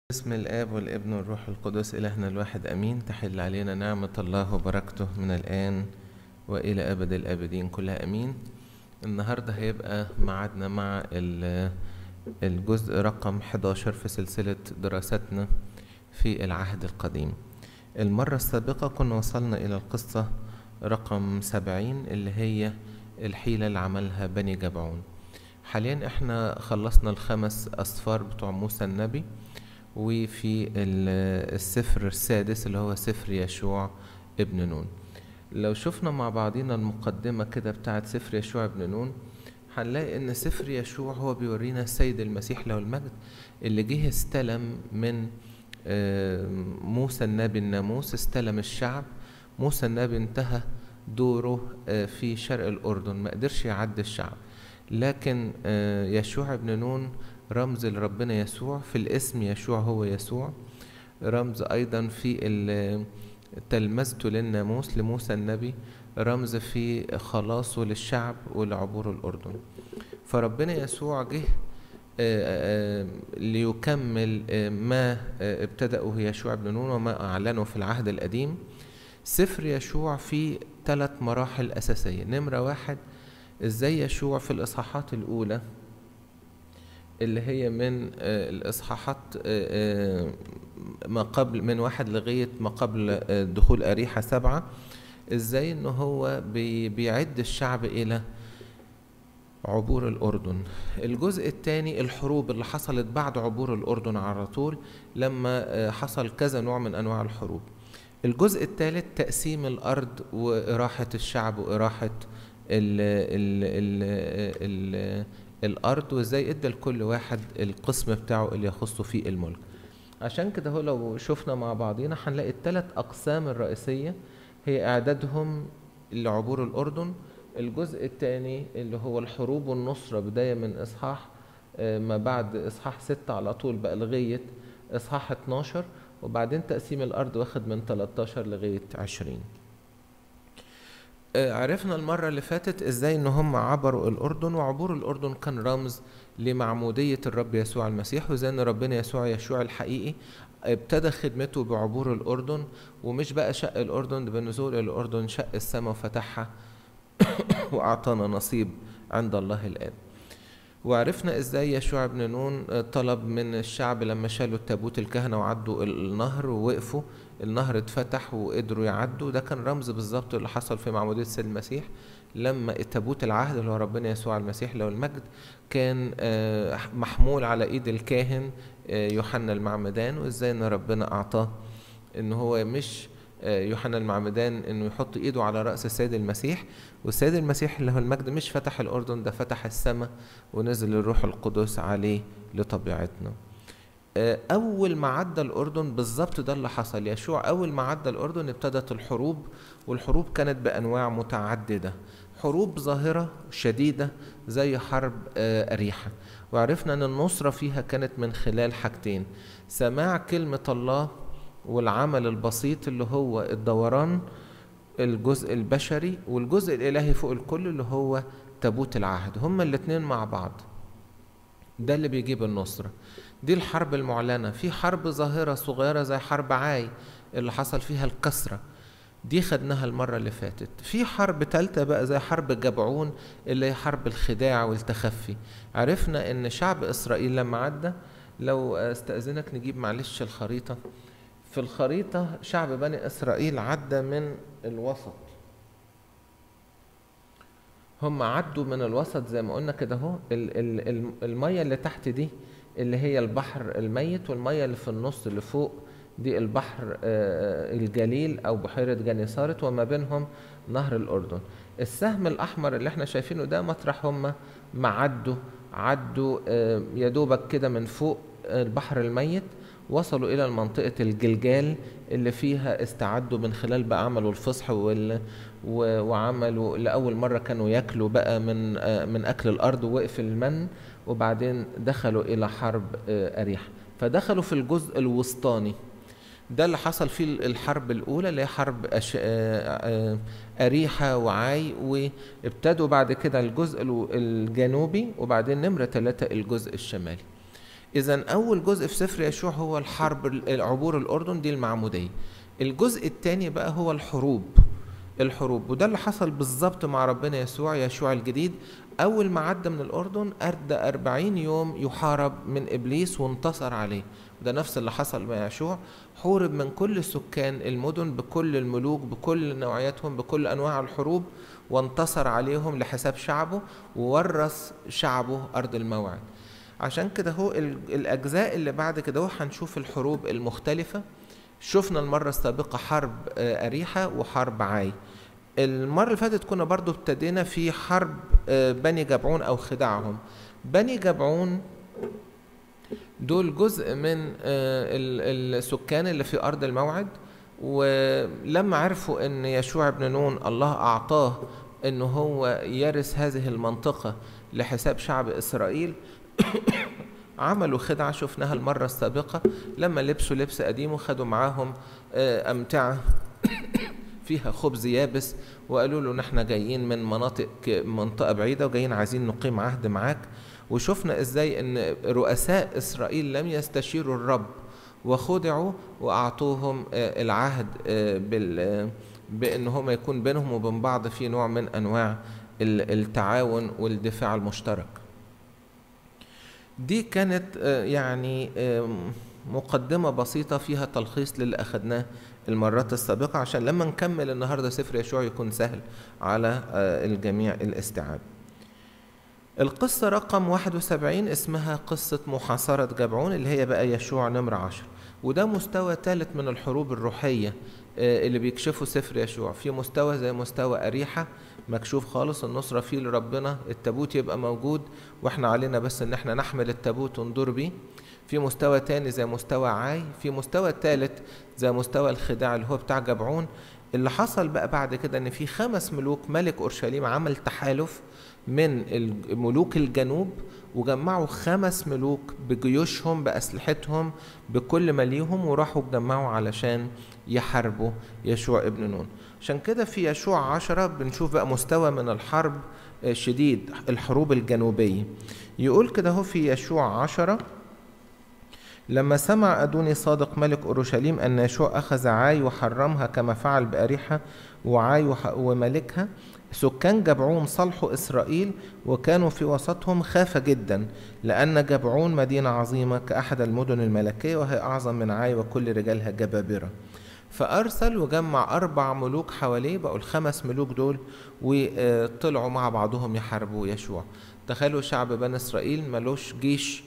باسم الآب والابن والروح القدس إلهنا الواحد أمين تحل علينا نعمة الله وبركته من الآن وإلى أبد الآبدين كلها أمين النهاردة هيبقى معادنا مع ال- الجزء رقم 11 في سلسلة دراستنا في العهد القديم المرة السابقة كنا وصلنا إلى القصة رقم 70 اللي هي الحيلة اللي عملها بني جبعون حاليا احنا خلصنا الخمس أسفار بتوع موسى النبي وفي ال- السفر السادس اللي هو سفر يشوع ابن نون لو شفنا مع بعضينا المقدمة كده بتاعت سفر يشوع ابن نون هنلاقي ان سفر يشوع هو بيورينا السيد المسيح له المجد اللي جه استلم من آه، موسى النبي الناموس استلم الشعب موسى النبي انتهى دوره آه، في شرق الأردن ما قدرش يعدي الشعب لكن آه، يشوع ابن نون رمز لربنا يسوع في الاسم يشوع هو يسوع رمز أيضا في ال- تلمذته للناموس لموسى النبي رمز في خلاصه للشعب ولعبور الأردن فربنا يسوع جه آه، آه، ليكمل آه، ما آه، ابتدأه يشوع بن نون وما أعلنه في العهد القديم سفر يشوع فيه ثلاث مراحل أساسية نمرة واحد إزاي يشوع في الإصحاحات الأولى اللي هي من آه، الإصحاحات آه، آه، ما قبل من واحد لغاية ما قبل آه، دخول أريحة سبعة إزاي إن هو بي- بيعد الشعب إلى عبور الأردن الجزء الثاني الحروب اللي حصلت بعد عبور الأردن على طول لما آه، حصل كذا نوع من أنواع الحروب الجزء الثالث تقسيم الأرض وإراحة الشعب وإراحة ال ال ال ال الأرض وإزاي إدى لكل واحد القسم بتاعه اللي يخصه في الملك عشان كده هو لو شفنا مع بعضينا هنلاقي الثلاث أقسام الرئيسية هي إعدادهم لعبور الأردن الجزء الثاني اللي هو الحروب والنصرة بداية من إصحاح آه، ما بعد إصحاح ستة على طول بقى لغاية إصحاح 12 وبعدين تقسيم الأرض واخد من 13 لغاية 20 آه، عرفنا المرة اللي فاتت ازاي ان هم عبروا الأردن وعبور الأردن كان رمز لمعمودية الرب يسوع المسيح وزي ان ربنا يسوع يشوع الحقيقي ابتدى خدمته بعبور الأردن ومش بقى شق الأردن ده بنزول إلى الأردن شق السماء وفتحها وأعطانا نصيب عند الله الآب وعرفنا ازاي يشوع بن نون طلب من الشعب لما شالوا التابوت الكهنة وعدوا النهر ووقفوا النهر اتفتح وقدروا يعدوا ده كان رمز بالظبط اللي حصل في معمودية السيد المسيح لما تابوت العهد اللي هو ربنا يسوع المسيح له المجد كان آه، محمول على ايد الكاهن آه، يوحنا المعمدان وازاي ان ربنا اعطاه ان هو مش آه، يوحنا المعمدان انه يحط ايده على راس السيد المسيح والسيد المسيح اللي هو المجد مش فتح الاردن ده فتح السماء ونزل الروح القدس عليه لطبيعتنا آه، اول ما عدى الاردن بالظبط ده اللي حصل يشوع اول ما عدى الاردن ابتدت الحروب والحروب كانت بانواع متعدده حروب ظاهره شديده زي حرب آه، اريحه وعرفنا ان النصره فيها كانت من خلال حاجتين سماع كلمه الله والعمل البسيط اللي هو الدوران الجزء البشري والجزء الالهي فوق الكل اللي هو تابوت العهد هما الاتنين مع بعض ده اللي بيجيب النصرة دي الحرب المعلنة في حرب ظاهرة صغيرة زي حرب عاي اللي حصل فيها الكسرة دي خدناها المرة اللي فاتت في حرب تالتة بقى زي حرب جبعون اللي هي حرب الخداع والتخفي عرفنا ان شعب اسرائيل لما عدى لو استأذنك نجيب معلش الخريطة في الخريطة شعب بني إسرائيل عدى من الوسط هم عدوا من الوسط زي ما قلنا كده اهو ال- ال- ال- المية اللي تحت دي اللي هي البحر الميت والمية اللي في النص اللي فوق دي البحر آه، الجليل أو بحيرة جنيسارت وما بينهم نهر الأردن السهم الأحمر اللي احنا شايفينه ده مطرح هم ما عدوا عدوا آه، يا دوبك كده من فوق البحر الميت وصلوا إلى منطقة الجلجال اللي فيها استعدوا من خلال بقى عملوا الفصح وال و- وعملوا لأول مرة كانوا ياكلوا بقى من آه، من أكل الأرض ووقف المن وبعدين دخلوا إلى حرب آه، أريحة فدخلوا في الجزء الوسطاني ده اللي حصل فيه الحرب الأولى اللي هي حرب أش... آه، آه، أريحة وعاي وابتدوا بعد كده الجزء الو- الجنوبي وبعدين نمرة ثلاثة الجزء الشمالي إذا أول جزء في سفر يشوع هو الحرب عبور الأردن دي المعمودية الجزء الثاني بقى هو الحروب الحروب وده اللي حصل بالظبط مع ربنا يسوع يشوع الجديد أول ما عدى من الأردن أردى أربعين يوم يحارب من إبليس وانتصر عليه وده نفس اللي حصل مع يشوع حورب من كل سكان المدن بكل الملوك بكل نوعياتهم بكل أنواع الحروب وانتصر عليهم لحساب شعبه وورث شعبه أرض الموعد عشان كده هو الأجزاء اللي بعد كده هو هنشوف الحروب المختلفة شفنا المرة السابقة حرب أريحة وحرب عاي المرة اللي فاتت كنا برضو ابتدينا في حرب بني جبعون أو خداعهم بني جبعون دول جزء من السكان اللي في أرض الموعد ولما عرفوا أن يشوع بن نون الله أعطاه أنه هو يرث هذه المنطقة لحساب شعب إسرائيل عملوا خدعة شفناها المرة السابقة لما لبسوا لبس قديم وخدوا معاهم أمتعة فيها خبز يابس وقالوا له نحن جايين من مناطق منطقة بعيدة وجايين عايزين نقيم عهد معاك وشفنا ازاي ان رؤساء اسرائيل لم يستشيروا الرب وخدعوا واعطوهم العهد بال بان هم يكون بينهم وبين بعض في نوع من انواع التعاون والدفاع المشترك دي كانت يعني مقدمة بسيطة فيها تلخيص للي أخدناه المرات السابقة عشان لما نكمل النهاردة سفر يشوع يكون سهل على الجميع الاستيعاب القصة رقم 71 اسمها قصة محاصرة جبعون اللي هي بقى يشوع نمرة عشر وده مستوى ثالث من الحروب الروحية اللي بيكشفوا سفر يشوع في مستوى زي مستوى أريحة مكشوف خالص النصرة فيه لربنا التابوت يبقى موجود واحنا علينا بس ان احنا نحمل التابوت وندور بيه في مستوى تاني زي مستوى عاي في مستوى تالت زي مستوى الخداع اللي هو بتاع جبعون اللي حصل بقى بعد كده ان في خمس ملوك ملك اورشليم عمل تحالف من ملوك الجنوب وجمعوا خمس ملوك بجيوشهم بأسلحتهم بكل ما ليهم وراحوا اتجمعوا علشان يحاربوا يشوع ابن نون عشان كده في يشوع عشرة بنشوف بقى مستوى من الحرب شديد الحروب الجنوبية يقول كده هو في يشوع عشرة لما سمع أدوني صادق ملك أورشليم أن يشوع أخذ عاي وحرمها كما فعل بأريحة وعاي وملكها سكان جبعون صلحوا إسرائيل وكانوا في وسطهم خافة جدا لأن جبعون مدينة عظيمة كأحد المدن الملكية وهي أعظم من عاي وكل رجالها جبابرة فأرسل وجمع أربع ملوك حواليه بقوا الخمس ملوك دول وطلعوا مع بعضهم يحاربوا يشوع تخيلوا شعب بني إسرائيل ملوش جيش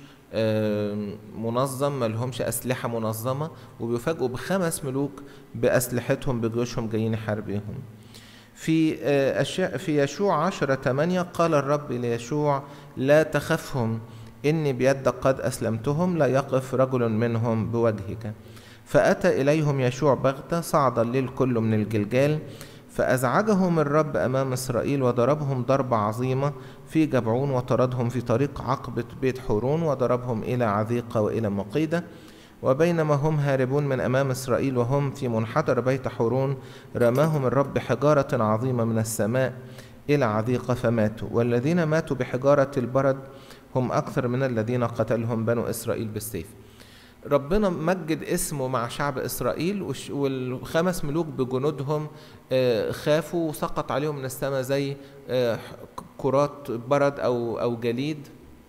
منظم ما لهمش أسلحة منظمة وبيفاجئوا بخمس ملوك بأسلحتهم بجيوشهم جايين يحاربيهم في أشياء في يشوع عشرة ثمانية قال الرب ليشوع لا تخفهم إني بيدك قد أسلمتهم لا يقف رجل منهم بوجهك فأتى إليهم يشوع بغتة صعد الليل كله من الجلجال فأزعجهم الرب أمام إسرائيل وضربهم ضربة عظيمة في جبعون وطردهم في طريق عقبة بيت حورون وضربهم إلى عذيقة وإلى مقيدة وبينما هم هاربون من أمام إسرائيل وهم في منحدر بيت حورون رماهم الرب بحجارة عظيمة من السماء إلى عذيقة فماتوا والذين ماتوا بحجارة البرد هم أكثر من الذين قتلهم بنو إسرائيل بالسيف ربنا مجد اسمه مع شعب إسرائيل والخمس ملوك بجنودهم خافوا وسقط عليهم من السماء زي كرات برد أو أو جليد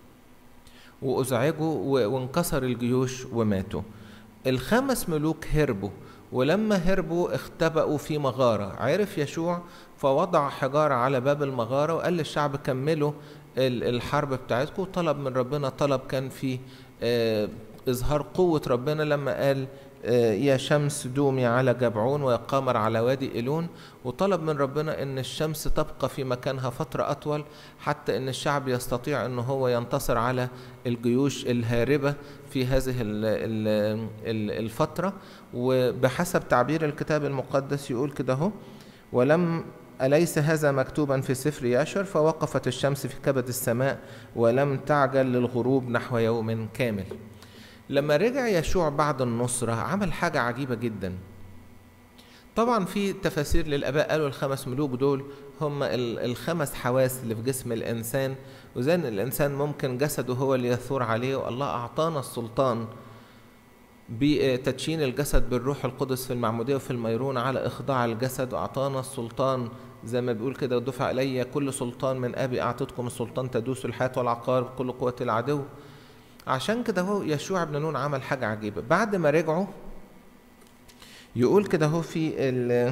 وأزعجوا وانكسر الجيوش وماتوا الخمس ملوك هربوا ولما هربوا اختبأوا في مغارة عرف يشوع فوضع حجارة على باب المغارة وقال للشعب كملوا الحرب بتاعتكم وطلب من ربنا طلب كان فيه إظهار قوة ربنا لما قال يا شمس دومي على جبعون ويا قمر على وادي إيلون وطلب من ربنا أن الشمس تبقى في مكانها فترة أطول حتى أن الشعب يستطيع أن هو ينتصر على الجيوش الهاربة في هذه الفترة وبحسب تعبير الكتاب المقدس يقول كده هو ولم أليس هذا مكتوبا في سفر ياشر فوقفت الشمس في كبد السماء ولم تعجل للغروب نحو يوم كامل لما رجع يشوع بعد النصرة عمل حاجة عجيبة جدا طبعا في تفاسير للآباء قالوا الخمس ملوك دول هم الخمس حواس اللي في جسم الإنسان وزي ان الإنسان ممكن جسده هو اللي يثور عليه والله أعطانا السلطان بتدشين الجسد بالروح القدس في المعمودية وفي الميرون على إخضاع الجسد وأعطانا السلطان زي ما بيقول كده ودفع إلي كل سلطان من أبي أعطيتكم السلطان تدوس الحياة والعقار بكل قوة العدو عشان كده هو يشوع بن نون عمل حاجة عجيبة بعد ما رجعوا يقول كده هو في ال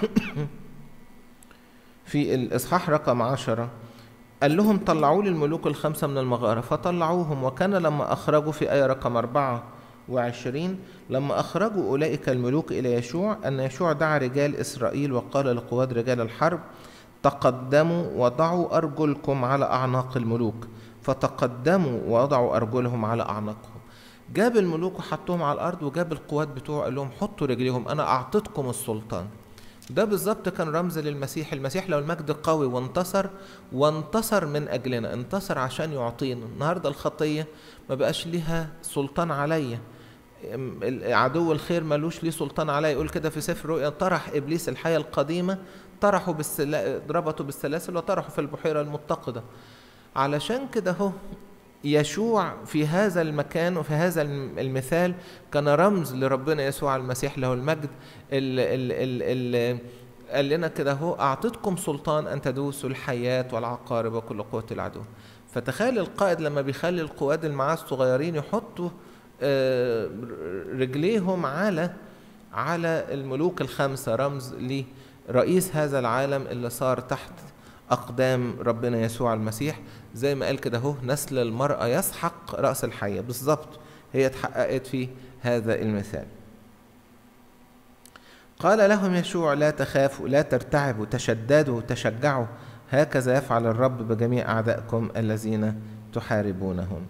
في الإصحاح رقم عشرة قال لهم طلعوا لي الملوك الخمسة من المغارة فطلعوهم وكان لما أخرجوا في آية رقم أربعة وعشرين لما أخرجوا أولئك الملوك إلى يشوع أن يشوع دعا رجال إسرائيل وقال لقواد رجال الحرب تقدموا وضعوا أرجلكم على أعناق الملوك فتقدموا ووضعوا أرجلهم على أعناقهم جاب الملوك وحطهم على الأرض وجاب القوات بتوعه قال لهم حطوا رجليهم أنا أعطيتكم السلطان ده بالظبط كان رمز للمسيح المسيح لو المجد قوي وانتصر وانتصر من أجلنا انتصر عشان يعطينا النهاردة الخطية ما بقاش ليها سلطان عليا عدو الخير ملوش ليه سلطان عليا يقول كده في سفر رؤيا طرح إبليس الحياة القديمة طرحوا بالسلا... ربطوا بالسلاسل وطرحوا في البحيرة المتقدة علشان كده هو يشوع في هذا المكان وفي هذا المثال كان رمز لربنا يسوع المسيح له المجد اللي قال لنا كده هو أعطيتكم سلطان أن تدوسوا الحياة والعقارب وكل قوة العدو فتخيل القائد لما بيخلي القواد اللي معاه الصغيرين يحطوا رجليهم على على الملوك الخمسة رمز لرئيس هذا العالم اللي صار تحت أقدام ربنا يسوع المسيح زي ما قال كده اهو نسل المرأة يسحق رأس الحية بالظبط هي اتحققت في هذا المثال قال لهم يشوع لا تخافوا لا ترتعبوا تشددوا تشجعوا هكذا يفعل الرب بجميع أعدائكم الذين تحاربونهم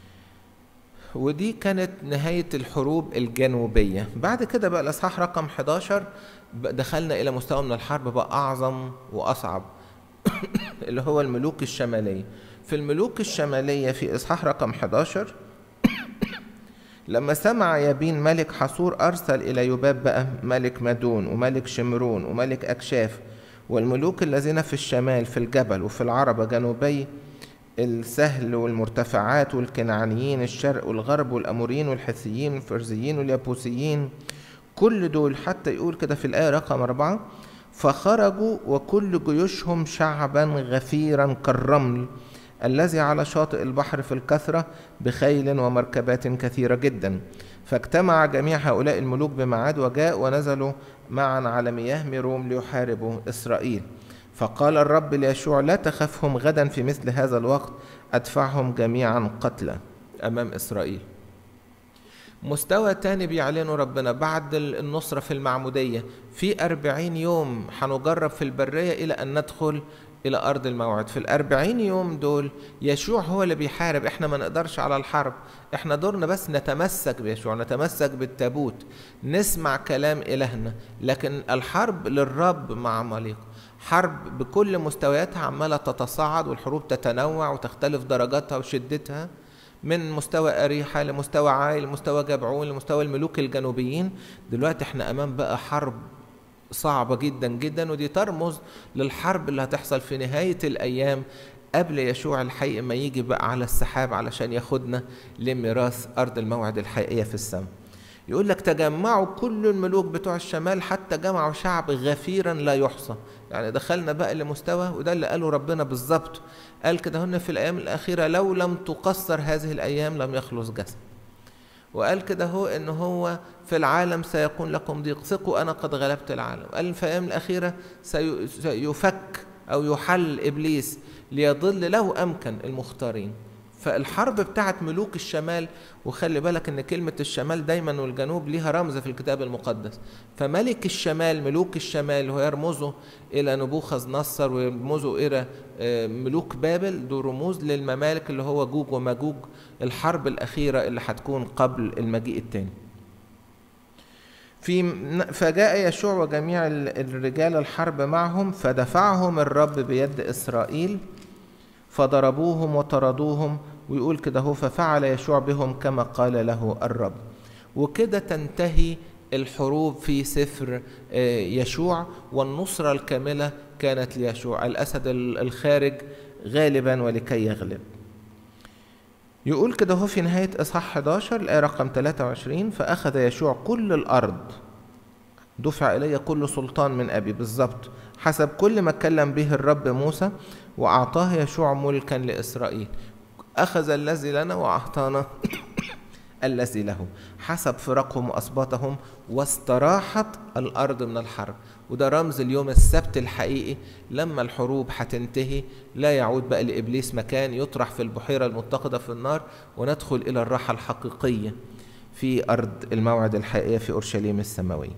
ودي كانت نهاية الحروب الجنوبية بعد كده بقى الأصحاح رقم 11 دخلنا إلى مستوى من الحرب بقى أعظم وأصعب اللي هو الملوك الشمالية في الملوك الشمالية في إصحاح رقم 11 لما سمع يابين ملك حصور أرسل إلى يباب بقى ملك مدون وملك شمرون وملك أكشاف والملوك الذين في الشمال في الجبل وفي العربة جنوبي السهل والمرتفعات والكنعانيين الشرق والغرب والأموريين والحثيين والفرزيين واليابوسيين كل دول حتى يقول كده في الآية رقم أربعة فخرجوا وكل جيوشهم شعبا غفيرا كالرمل الذي على شاطئ البحر في الكثرة بخيل ومركبات كثيرة جدا فاجتمع جميع هؤلاء الملوك بمعاد وجاء ونزلوا معا على مياه ميروم ليحاربوا إسرائيل فقال الرب ليشوع لا تخفهم غدا في مثل هذا الوقت أدفعهم جميعا قتلا أمام إسرائيل مستوى تاني بيعلنه ربنا بعد النصرة في المعمودية في أربعين يوم هنجرب في البرية إلى أن ندخل إلى أرض الموعد في الأربعين يوم دول يشوع هو اللي بيحارب إحنا ما نقدرش على الحرب إحنا دورنا بس نتمسك بيشوع نتمسك بالتابوت نسمع كلام إلهنا لكن الحرب للرب مع عماليق حرب بكل مستوياتها عمالة تتصاعد والحروب تتنوع وتختلف درجاتها وشدتها من مستوى أريحة لمستوى عاي لمستوى جبعون لمستوى الملوك الجنوبيين دلوقتي احنا أمام بقى حرب صعبة جدا جدا ودي ترمز للحرب اللي هتحصل في نهاية الأيام قبل يشوع الحي ما يجي بقى على السحاب علشان ياخدنا لميراث أرض الموعد الحقيقية في السماء يقول لك تجمعوا كل الملوك بتوع الشمال حتى جمعوا شعب غفيرا لا يحصى يعني دخلنا بقى لمستوى وده اللي قاله ربنا بالظبط قال كده هن في الأيام الأخيرة لو لم تقصر هذه الأيام لم يخلص جسد وقال كده هو ان هو في العالم سيكون لكم ضيق ثقوا انا قد غلبت العالم قال في الايام الاخيره سيفك او يحل ابليس ليضل له امكن المختارين فالحرب بتاعت ملوك الشمال وخلي بالك ان كلمة الشمال دايما والجنوب ليها رمز في الكتاب المقدس فملك الشمال ملوك الشمال هو يرمزه الى نبوخذ نصر ويرمزه الى ملوك بابل دول رموز للممالك اللي هو جوج وماجوج الحرب الأخيرة اللي هتكون قبل المجيء الثاني في فجاء يشوع وجميع الرجال الحرب معهم فدفعهم الرب بيد إسرائيل فضربوهم وطردوهم ويقول كده هو ففعل يشوع بهم كما قال له الرب وكده تنتهي الحروب في سفر يشوع والنصرة الكاملة كانت ليشوع الأسد الخارج غالبا ولكي يغلب يقول كده هو في نهاية إصحاح 11 الآية رقم 23 فأخذ يشوع كل الأرض دفع إلي كل سلطان من أبي بالظبط حسب كل ما اتكلم به الرب موسى وأعطاه يشوع ملكا لإسرائيل أخذ الذي لنا وأعطانا الذي له حسب فرقهم وأسباطهم واستراحت الأرض من الحرب وده رمز اليوم السبت الحقيقي لما الحروب هتنتهي لا يعود بقى لإبليس مكان يطرح في البحيرة المتقدة في النار وندخل إلى الراحة الحقيقية في أرض الموعد الحقيقية في أورشليم السماوية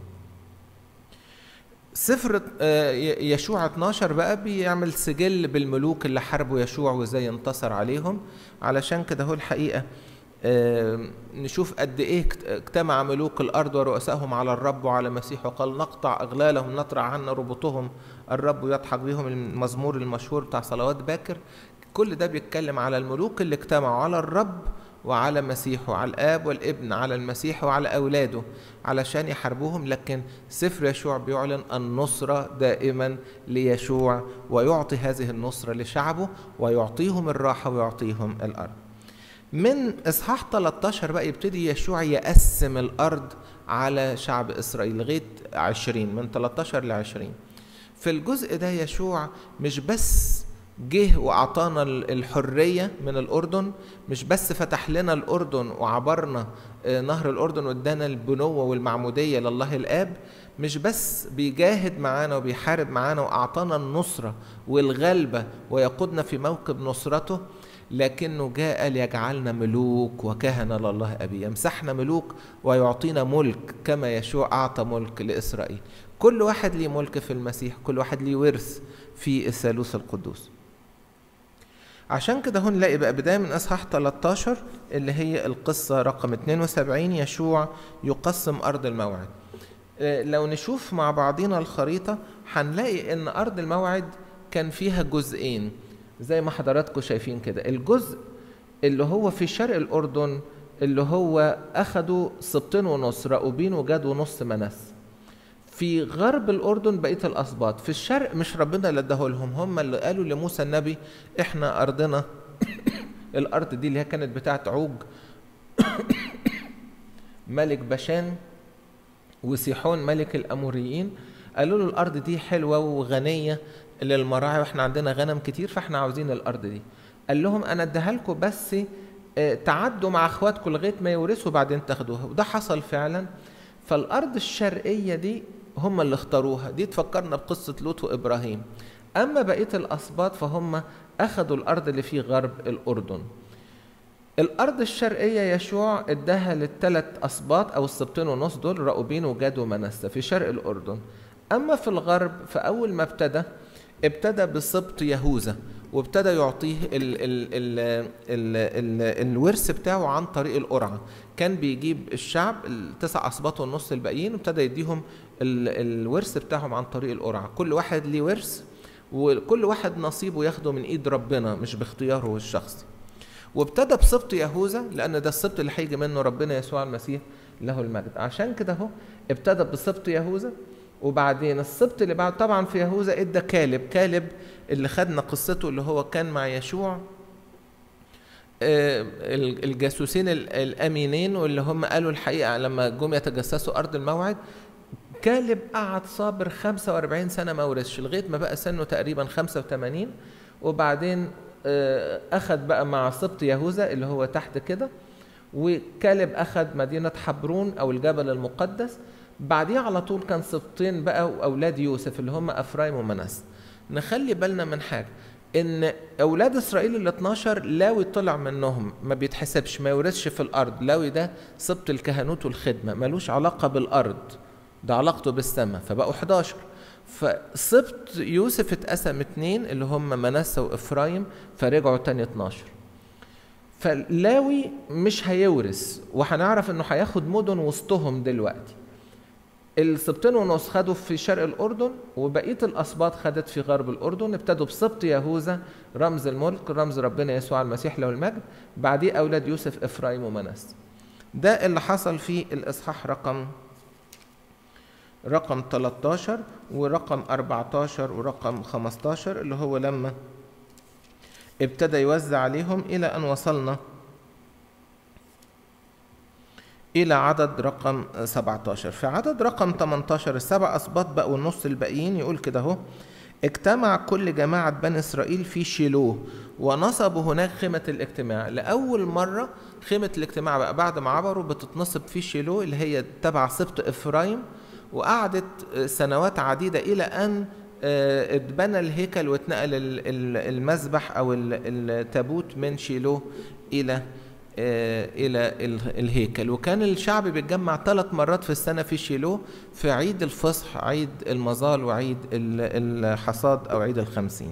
سفر يشوع 12 بقى بيعمل سجل بالملوك اللي حاربوا يشوع وازاي انتصر عليهم علشان كده هو الحقيقه نشوف قد ايه اجتمع ملوك الارض ورؤسائهم على الرب وعلى مسيحه قال نقطع اغلالهم نطرع عنا ربطهم الرب يضحك بهم المزمور المشهور بتاع صلوات باكر كل ده بيتكلم على الملوك اللي اجتمعوا على الرب وعلى مسيحه على الاب والابن على المسيح وعلى اولاده علشان يحاربوهم لكن سفر يشوع بيعلن النصره دائما ليشوع ويعطي هذه النصره لشعبه ويعطيهم الراحه ويعطيهم الارض من اصحاح 13 بقى يبتدي يشوع يقسم الارض على شعب اسرائيل لغايه 20 من 13 ل 20 في الجزء ده يشوع مش بس جه واعطانا الحريه من الاردن مش بس فتح لنا الاردن وعبرنا نهر الاردن وادانا البنوه والمعموديه لله الاب مش بس بيجاهد معانا وبيحارب معانا واعطانا النصره والغلبه ويقودنا في موكب نصرته لكنه جاء ليجعلنا ملوك وكهنة لله أبي يمسحنا ملوك ويعطينا ملك كما يشوع أعطى ملك لإسرائيل كل واحد ليه ملك في المسيح كل واحد ليه ورث في الثالوث القدوس عشان كده هون نلاقي بقى بداية من أصحاح 13 اللي هي القصة رقم 72 يشوع يقسم أرض الموعد لو نشوف مع بعضينا الخريطة هنلاقي إن أرض الموعد كان فيها جزئين زي ما حضراتكم شايفين كده الجزء اللي هو في شرق الأردن اللي هو أخدوا سبطين ونص رأوبين وجاد ونص منس في غرب الأردن بقية الأسباط في الشرق مش ربنا اللي اداه لهم هم اللي قالوا لموسى النبي احنا أرضنا الأرض دي اللي هي كانت بتاعت عوج ملك بشان وسيحون ملك الأموريين قالوا له الأرض دي حلوة وغنية للمراعي واحنا عندنا غنم كتير فاحنا عاوزين الارض دي قال لهم انا اديها لكم بس تعدوا مع اخواتكم لغايه ما يورثوا بعدين تاخدوها وده حصل فعلا فالارض الشرقيه دي هم اللي اختاروها دي تفكرنا بقصه لوط وابراهيم اما بقيه الاسباط فهم اخذوا الارض اللي في غرب الاردن الارض الشرقيه يشوع اداها للثلاث اسباط او السبطين ونص دول رأوبين وجاد ومنسى في شرق الاردن اما في الغرب فاول ما ابتدى ابتدى بسبط يهوذا وابتدى يعطيه ال ال ال ال ال الورث بتاعه عن طريق القرعة كان بيجيب الشعب التسع أسباط والنص الباقيين وابتدى يديهم ال الورث بتاعهم عن طريق القرعة كل واحد ليه ورث وكل واحد نصيبه ياخده من ايد ربنا مش باختياره الشخصي وابتدى بسبط يهوذا لان ده السبط اللي هيجي منه ربنا يسوع المسيح له المجد عشان كده اهو ابتدى بسبط يهوذا وبعدين السبط اللي بعد طبعا في يهوذا ادى كالب كالب اللي خدنا قصته اللي هو كان مع يشوع الجاسوسين الامينين واللي هم قالوا الحقيقه لما جم يتجسسوا ارض الموعد كالب قعد صابر 45 سنه ما ورثش لغايه ما بقى سنه تقريبا 85 وبعدين اخذ بقى مع سبط يهوذا اللي هو تحت كده وكالب اخذ مدينه حبرون او الجبل المقدس بعديها على طول كان سبطين بقى واولاد يوسف اللي هم افرايم ومناس نخلي بالنا من حاجه ان اولاد اسرائيل ال 12 لاوي طلع منهم ما بيتحسبش ما يورثش في الارض لاوي ده سبط الكهنوت والخدمه ملوش علاقه بالارض ده علاقته بالسماء فبقوا 11 فسبط يوسف اتقسم اتنين اللي هم منسى وافرايم فرجعوا تاني 12 فلاوي مش هيورث وهنعرف انه هياخد مدن وسطهم دلوقتي السبطين ونص خدوا في شرق الأردن وبقية الأسباط خدت في غرب الأردن ابتدوا بسبط يهوذا رمز الملك رمز ربنا يسوع المسيح له المجد بعديه أولاد يوسف إفرايم ومنس ده اللي حصل في الإصحاح رقم رقم 13 ورقم 14 ورقم 15 اللي هو لما ابتدى يوزع عليهم إلى أن وصلنا إلى عدد رقم 17 في عدد رقم 18 السبع أسباط بقوا النص الباقيين يقول كده أهو اجتمع كل جماعة بني إسرائيل في شيلوه ونصبوا هناك خيمة الاجتماع لأول مرة خيمة الاجتماع بقى بعد ما عبروا بتتنصب في شيلوه اللي هي تبع سبط إفرايم وقعدت سنوات عديدة إلى أن اتبنى الهيكل واتنقل المذبح أو التابوت من شيلوه إلى إلى الهيكل وكان الشعب بيتجمع ثلاث مرات في السنة في شيلوه في عيد الفصح عيد المظال وعيد الحصاد أو عيد الخمسين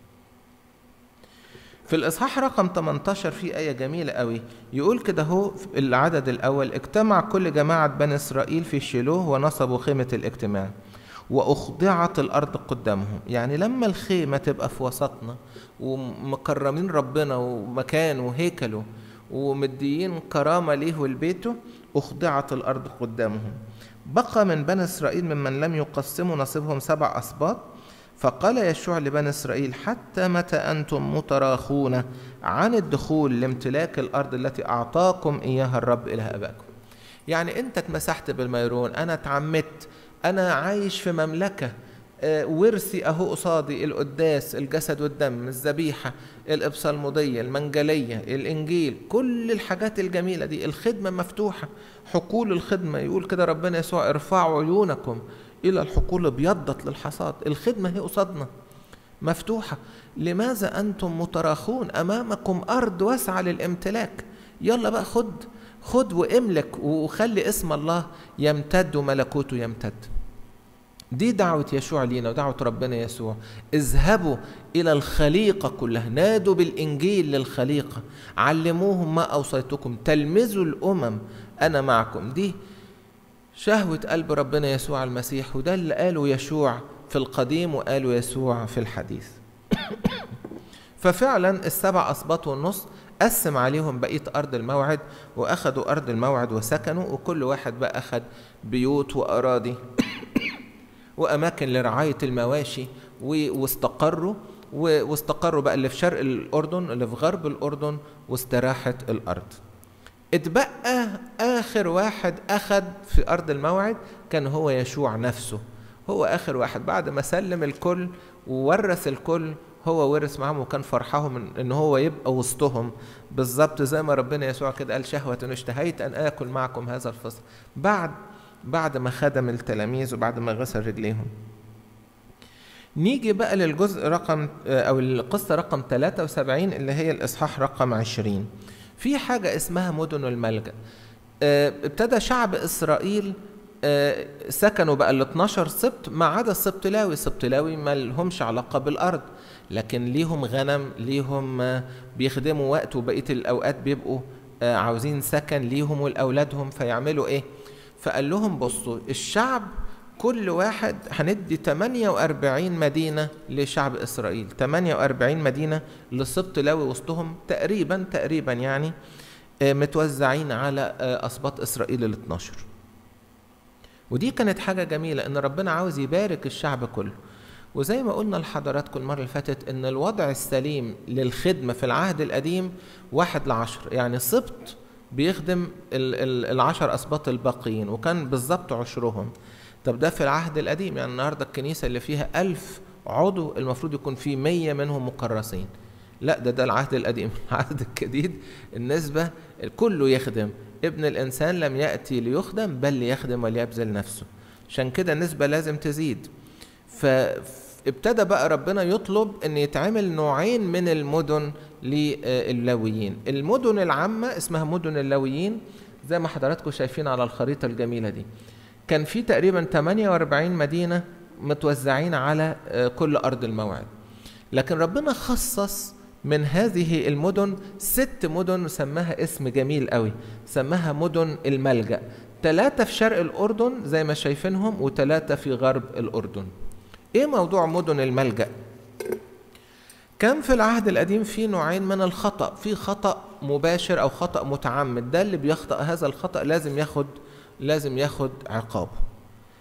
في الإصحاح رقم 18 في آية جميلة قوي يقول كده هو العدد الأول اجتمع كل جماعة بني إسرائيل في شيلوه ونصبوا خيمة الاجتماع وأخضعت الأرض قدامهم يعني لما الخيمة تبقى في وسطنا ومكرمين ربنا ومكانه وهيكله ومديين كرامة ليه ولبيته أخضعت الأرض قدامهم بقى من بني إسرائيل ممن لم يقسموا نصيبهم سبع أسباط فقال يشوع لبني إسرائيل حتى متى أنتم متراخون عن الدخول لامتلاك الأرض التي أعطاكم إياها الرب إله أباكم يعني أنت اتمسحت بالميرون أنا اتعمدت أنا عايش في مملكة ورثي اهو قصادي القداس الجسد والدم الذبيحه الابصالموديه المنجليه الانجيل كل الحاجات الجميله دي الخدمه مفتوحه حقول الخدمه يقول كده ربنا يسوع ارفعوا عيونكم الى الحقول ابيضت للحصاد الخدمه هي قصادنا مفتوحه لماذا انتم متراخون امامكم ارض واسعه للامتلاك يلا بقى خد خد واملك وخلي اسم الله يمتد وملكوته يمتد دي دعوة يشوع لينا ودعوة ربنا يسوع اذهبوا إلى الخليقة كلها نادوا بالإنجيل للخليقة علموهم ما أوصيتكم تلمذوا الأمم أنا معكم دي شهوة قلب ربنا يسوع المسيح وده اللي قاله يشوع في القديم وقاله يسوع في الحديث ففعلا السبع أسباط والنص قسم عليهم بقية أرض الموعد وأخدوا أرض الموعد وسكنوا وكل واحد بقى أخد بيوت وأراضي وأماكن لرعاية المواشي واستقروا واستقروا بقى اللي في شرق الأردن اللي في غرب الأردن واستراحت الأرض اتبقى آخر واحد أخد في أرض الموعد كان هو يشوع نفسه هو آخر واحد بعد ما سلم الكل وورث الكل هو ورث معاهم وكان فرحهم ان, إن هو يبقى وسطهم بالظبط زي ما ربنا يسوع كده قال شهوة اشتهيت ان اكل معكم هذا الفصل بعد بعد ما خدم التلاميذ وبعد ما غسل رجليهم نيجي بقى للجزء رقم او القصة رقم 73 اللي هي الاصحاح رقم 20 في حاجة اسمها مدن الملجأ ابتدى شعب اسرائيل سكنوا بقى ال 12 سبط ما عدا سبط لاوي سبط لاوي ما لهمش علاقة بالأرض لكن ليهم غنم ليهم بيخدموا وقت وبقية الأوقات بيبقوا عاوزين سكن ليهم ولأولادهم فيعملوا إيه فقال لهم بصوا الشعب كل واحد هندي 48 مدينة لشعب إسرائيل 48 مدينة لسبط لاوي وسطهم تقريبا تقريبا يعني متوزعين على أسباط إسرائيل ال 12 ودي كانت حاجة جميلة إن ربنا عاوز يبارك الشعب كله وزي ما قلنا لحضراتكم المرة اللي فاتت إن الوضع السليم للخدمة في العهد القديم واحد لعشر يعني سبط بيخدم العشر أسباط الباقيين وكان بالظبط عشرهم طب ده في العهد القديم يعني النهاردة الكنيسة اللي فيها ألف عضو المفروض يكون فيه مية منهم مكرسين لا ده ده العهد القديم العهد الجديد النسبة كله يخدم ابن الإنسان لم يأتي ليخدم بل ليخدم وليبذل نفسه عشان كده النسبة لازم تزيد فابتدى بقى ربنا يطلب ان يتعمل نوعين من المدن للاويين المدن العامة اسمها مدن اللاويين زي ما حضراتكم شايفين على الخريطة الجميلة دي كان في تقريبا 48 مدينة متوزعين على كل أرض الموعد لكن ربنا خصص من هذه المدن ست مدن سماها اسم جميل قوي سماها مدن الملجأ ثلاثة في شرق الأردن زي ما شايفينهم وثلاثة في غرب الأردن إيه موضوع مدن الملجأ؟ كان في العهد القديم في نوعين من الخطأ في خطأ مباشر أو خطأ متعمد ده اللي بيخطأ هذا الخطأ لازم ياخد لازم ياخد عقابه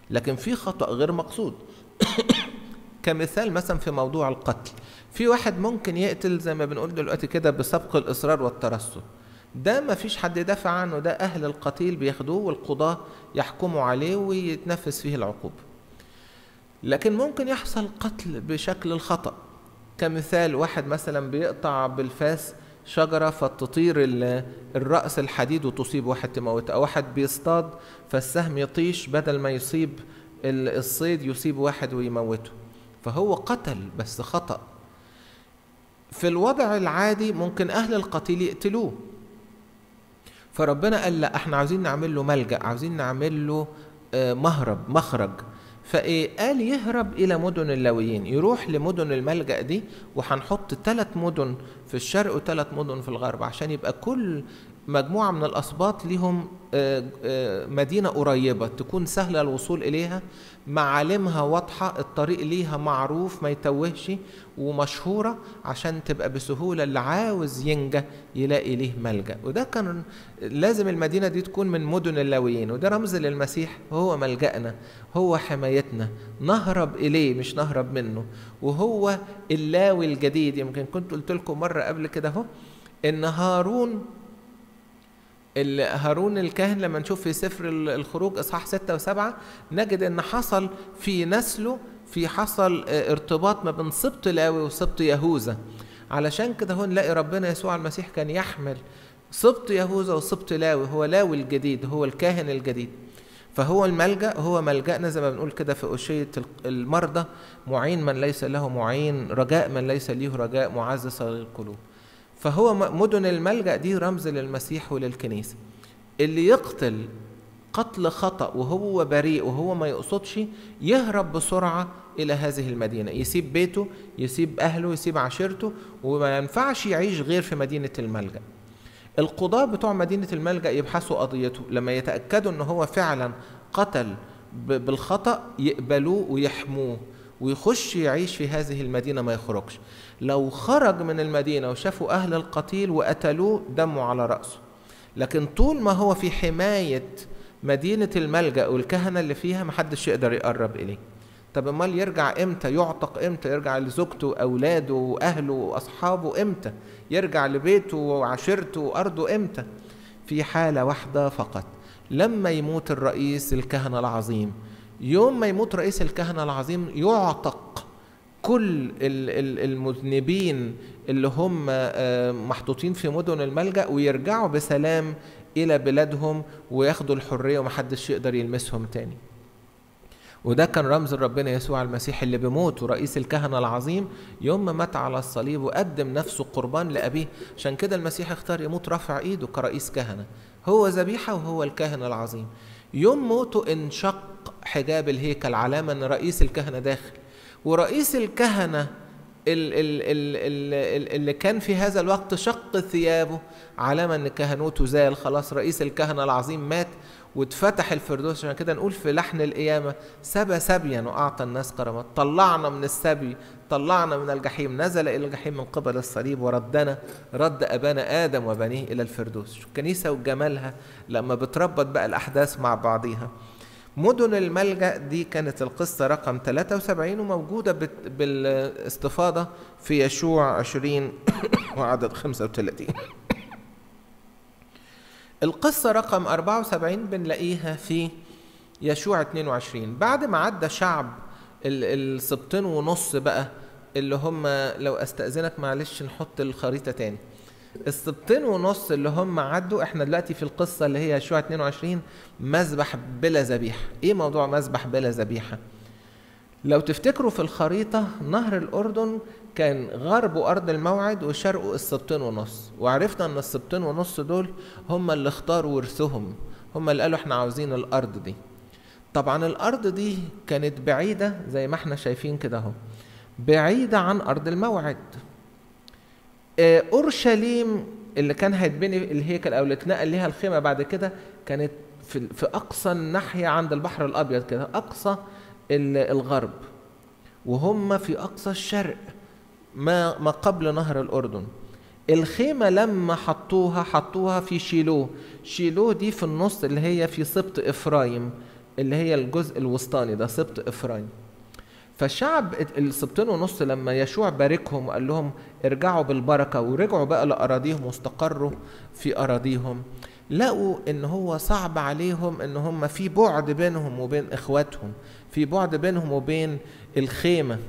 لكن في خطأ غير مقصود كمثال مثلا في موضوع القتل في واحد ممكن يقتل زي ما بنقول دلوقتي كده بسبق الإصرار والترصد ده ما فيش حد يدافع عنه ده أهل القتيل بياخدوه والقضاة يحكموا عليه ويتنفذ فيه العقوبة لكن ممكن يحصل قتل بشكل الخطأ كمثال واحد مثلا بيقطع بالفاس شجرة فتطير الرأس الحديد وتصيب واحد تموته أو واحد بيصطاد فالسهم يطيش بدل ما يصيب الصيد يصيب واحد ويموته فهو قتل بس خطأ في الوضع العادي ممكن أهل القتيل يقتلوه فربنا قال لا احنا عاوزين نعمل له ملجأ عاوزين نعمل له مهرب مخرج فايه قال يهرب الى مدن اللاويين يروح لمدن الملجأ دي وهنحط ثلاث مدن في الشرق وثلاث مدن في الغرب عشان يبقى كل مجموعة من الأسباط ليهم مدينة قريبة تكون سهلة الوصول إليها معالمها واضحة الطريق ليها معروف ما يتوهش ومشهورة عشان تبقى بسهولة اللي عاوز ينجى يلاقي ليه ملجأ وده كان لازم المدينة دي تكون من مدن اللاويين وده رمز للمسيح هو ملجأنا هو حمايتنا نهرب إليه مش نهرب منه وهو اللاوي الجديد يمكن كنت قلت لكم مرة قبل كده اهو إن هارون هارون الكاهن لما نشوف في سفر الخروج اصحاح ستة وسبعة نجد ان حصل في نسله في حصل ارتباط ما بين سبط لاوي وسبط يهوذا علشان كده هو نلاقي ربنا يسوع المسيح كان يحمل سبط يهوذا وسبط لاوي هو لاوي الجديد هو الكاهن الجديد فهو الملجأ هو ملجأنا زي ما بنقول كده في أشية المرضى معين من ليس له معين رجاء من ليس له رجاء معزز للقلوب فهو مدن الملجأ دي رمز للمسيح وللكنيسة اللي يقتل قتل خطأ وهو بريء وهو ما يقصدش يهرب بسرعة إلى هذه المدينة يسيب بيته يسيب أهله يسيب عشيرته وما ينفعش يعيش غير في مدينة الملجأ القضاة بتوع مدينة الملجأ يبحثوا قضيته لما يتأكدوا أنه هو فعلا قتل بالخطأ يقبلوه ويحموه ويخش يعيش في هذه المدينة ما يخرجش لو خرج من المدينة وشافوا أهل القتيل وقتلوه دموا على رأسه لكن طول ما هو في حماية مدينة الملجأ والكهنة اللي فيها محدش يقدر يقرب إليه طب امال يرجع امتى يعتق امتى يرجع لزوجته واولاده واهله واصحابه امتى يرجع لبيته وعشيرته وارضه امتى في حاله واحده فقط لما يموت الرئيس الكهنه العظيم يوم ما يموت رئيس الكهنه العظيم يعتق كل المذنبين اللي هم محطوطين في مدن الملجأ ويرجعوا بسلام إلى بلادهم وياخدوا الحرية ومحدش يقدر يلمسهم تاني وده كان رمز ربنا يسوع المسيح اللي بيموت ورئيس الكهنة العظيم يوم ما مات على الصليب وقدم نفسه قربان لأبيه عشان كده المسيح اختار يموت رافع ايده كرئيس كهنة هو ذبيحة وهو الكاهن العظيم يوم موته انشق حجاب الهيكل علامة ان رئيس الكهنة داخل ورئيس الكهنة اللي كان في هذا الوقت شق ثيابه علامة ان كهنوته زال خلاص رئيس الكهنة العظيم مات واتفتح الفردوس عشان كده نقول في لحن القيامة سبى سبيا وأعطى الناس كرامات طلعنا من السبي طلعنا من الجحيم نزل إلى الجحيم من قبل الصليب وردنا رد أبانا آدم وبنيه إلى الفردوس الكنيسة وجمالها لما بتربط بقى الأحداث مع بعضيها مدن الملجأ دي كانت القصة رقم 73 وموجودة بالاستفاضة في يشوع 20 وعدد 35 القصة رقم 74 بنلاقيها في يشوع 22 بعد ما عدى شعب السبطين ونص بقى اللي هم لو استأذنك معلش نحط الخريطة تاني السبطين ونص اللي هم عدوا احنا دلوقتي في القصة اللي هي يشوع 22 مذبح بلا ذبيحة ايه موضوع مذبح بلا ذبيحة لو تفتكروا في الخريطة نهر الأردن كان غربه أرض الموعد وشرقه السبطين ونص وعرفنا أن السبطين ونص دول هم اللي اختاروا ورثهم هم اللي قالوا احنا عاوزين الأرض دي طبعا الأرض دي كانت بعيدة زي ما احنا شايفين كده اهو بعيدة عن أرض الموعد أورشليم اللي كان هيتبني الهيكل أو اللي اتنقل ليها الخيمة بعد كده كانت في, في أقصى الناحية عند البحر الأبيض كده أقصى الغرب وهم في أقصى الشرق ما ما قبل نهر الأردن الخيمة لما حطوها حطوها في شيلوه شيلوه دي في النص اللي هي في سبط إفرايم اللي هي الجزء الوسطاني ده سبط افرايم فالشعب السبطين ونص لما يشوع باركهم وقال لهم ارجعوا بالبركة ورجعوا بقى لأراضيهم واستقروا في أراضيهم لقوا ان هو صعب عليهم ان هم في بعد بينهم وبين اخواتهم في بعد بينهم وبين الخيمه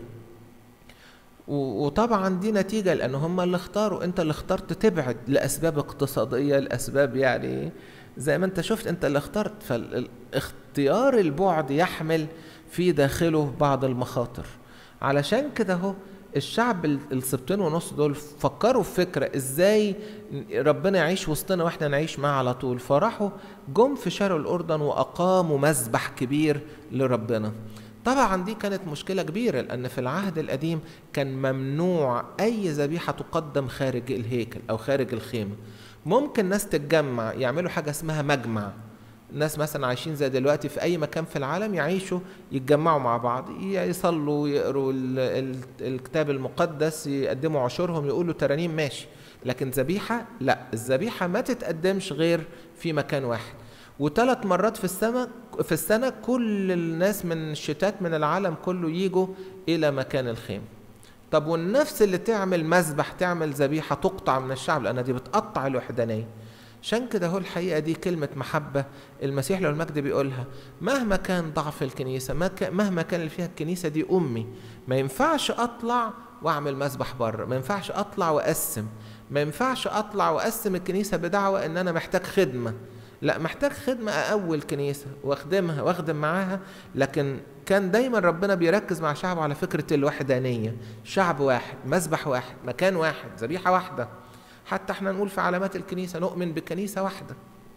وطبعا دي نتيجة لأن هم اللي اختاروا أنت اللي اخترت تبعد لأسباب اقتصادية لأسباب يعني زي ما أنت شفت أنت اللي اخترت فالاختيار البعد يحمل في داخله بعض المخاطر علشان كده هو الشعب السبتين ونص دول فكروا في فكرة ازاي ربنا يعيش وسطنا واحنا نعيش معاه على طول فراحوا جم في شرق الأردن وأقاموا مذبح كبير لربنا طبعا دي كانت مشكلة كبيرة لأن في العهد القديم كان ممنوع أي ذبيحة تقدم خارج الهيكل أو خارج الخيمة ممكن ناس تتجمع يعملوا حاجة اسمها مجمع ناس مثلا عايشين زي دلوقتي في اي مكان في العالم يعيشوا يتجمعوا مع بعض يصلوا يقروا الكتاب المقدس يقدموا عشورهم يقولوا ترانيم ماشي لكن ذبيحه لا الذبيحه ما تتقدمش غير في مكان واحد وثلاث مرات في السنه في السنه كل الناس من الشتات من العالم كله يجوا الى مكان الخيمه طب والنفس اللي تعمل مذبح تعمل ذبيحه تقطع من الشعب لان دي بتقطع الوحدانيه عشان كده هو الحقيقة دي كلمة محبة المسيح له المجد بيقولها مهما كان ضعف الكنيسة مهما كان اللي فيها الكنيسة دي أمي ما ينفعش أطلع وأعمل مسبح بره ما ينفعش أطلع وأقسم ما ينفعش أطلع وأقسم الكنيسة بدعوة إن أنا محتاج خدمة لا محتاج خدمة أول كنيسة واخدمها واخدم معاها لكن كان دايما ربنا بيركز مع شعبه على فكرة الوحدانية شعب واحد مسبح واحد مكان واحد ذبيحة واحدة حتى احنا نقول في علامات الكنيسة نؤمن بكنيسة واحدة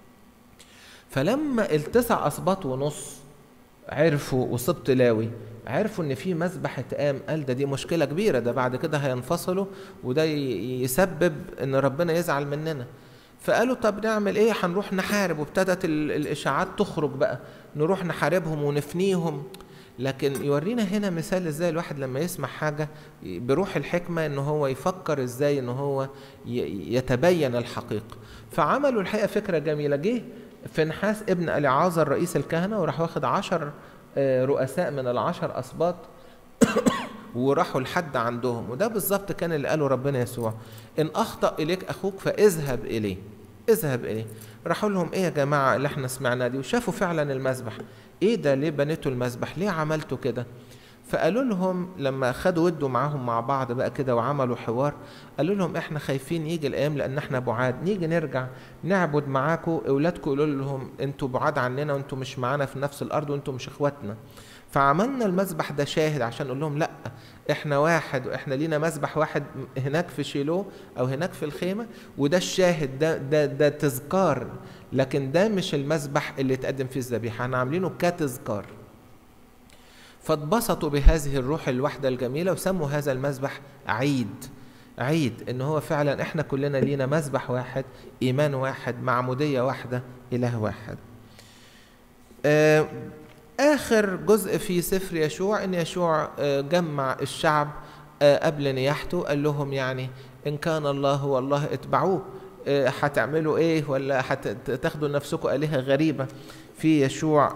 فلما التسع أسباط ونص عرفوا وسبط لاوي عرفوا ان في مذبح اتقام قال ده دي مشكله كبيره ده بعد كده هينفصلوا وده يسبب ان ربنا يزعل مننا فقالوا طب نعمل ايه هنروح نحارب وابتدت الاشاعات تخرج بقى نروح نحاربهم ونفنيهم لكن يورينا هنا مثال ازاي الواحد لما يسمع حاجة بروح الحكمة ان هو يفكر ازاي ان هو يتبين الحقيقة فعملوا الحقيقة فكرة جميلة جه فنحاس ابن اليعازر رئيس الكهنة وراح واخد عشر رؤساء من العشر أسباط وراحوا لحد عندهم وده بالظبط كان اللي قاله ربنا يسوع إن أخطأ إليك أخوك فاذهب إليه اذهب إليه راحوا لهم إيه يا جماعة اللي احنا سمعناه دي وشافوا فعلا المذبح ايه ده ليه بنيتوا المذبح ليه عملتوا كده فقالوا لهم لما خدوا ودوا معاهم مع بعض بقى كده وعملوا حوار قالوا لهم احنا خايفين يجي الايام لان احنا بعاد نيجي نرجع نعبد معاكم اولادكم يقولوا لهم انتوا بعاد عننا وانتوا مش معانا في نفس الارض وانتوا مش اخواتنا فعملنا المذبح ده شاهد عشان نقول لهم لا احنا واحد واحنا لينا مذبح واحد هناك في شيلو او هناك في الخيمه وده الشاهد ده ده ده تذكار لكن ده مش المذبح اللي اتقدم فيه الذبيحه احنا عاملينه كتذكار فاتبسطوا بهذه الروح الوحده الجميله وسموا هذا المذبح عيد عيد ان هو فعلا احنا كلنا لينا مذبح واحد ايمان واحد معموديه واحده اله واحد آه آخر جزء في سفر يشوع إن يشوع جمع الشعب قبل نياحته قال لهم يعني إن كان الله هو الله اتبعوه هتعملوا إيه ولا هتاخدوا نفسكم آلهة غريبة في يشوع